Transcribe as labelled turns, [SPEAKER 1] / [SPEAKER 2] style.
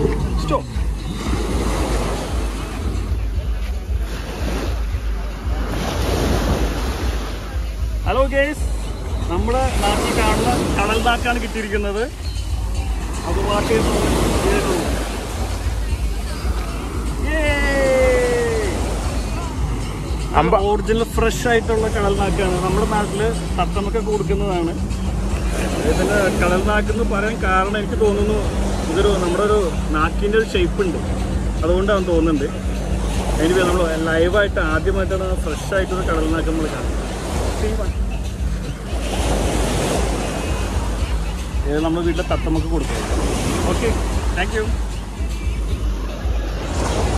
[SPEAKER 1] Stop hello guys നമ്മുടെ നാട്ടിൽ കാണുന്ന കടൽ നാക്കാണ് കിട്ടിയിരിക്കുന്നത് അത് വാട്ട്
[SPEAKER 2] അമ്പ-
[SPEAKER 1] ഒറിജിനൽ ഫ്രഷ് ആയിട്ടുള്ള കടൽ നാക്കാണ് നമ്മുടെ നാട്ടില് തത്തമൊക്കെ കൊടുക്കുന്നതാണ് ഇതിന് കടൽ നാക്കെന്ന് പറയാൻ കാരണം എനിക്ക് തോന്നുന്നു ഇതൊരു നമ്മുടെ ഒരു നാക്കിൻ്റെ ഒരു ഷേപ്പ് ഉണ്ട് അതുകൊണ്ടാണ് തോന്നുന്നുണ്ട് എനിവേ നമ്മൾ ലൈവായിട്ട് ആദ്യമായിട്ടാണ് ഫ്രഷ് ആയിട്ടൊരു കടൽ നാക്ക് നമ്മൾ കാണുന്നത് See one. ഇത് നമ്മൾ വീട്ടിലെ തത്തമ്മക്ക് കൊടുക്കും ഓക്കെ താങ്ക് യു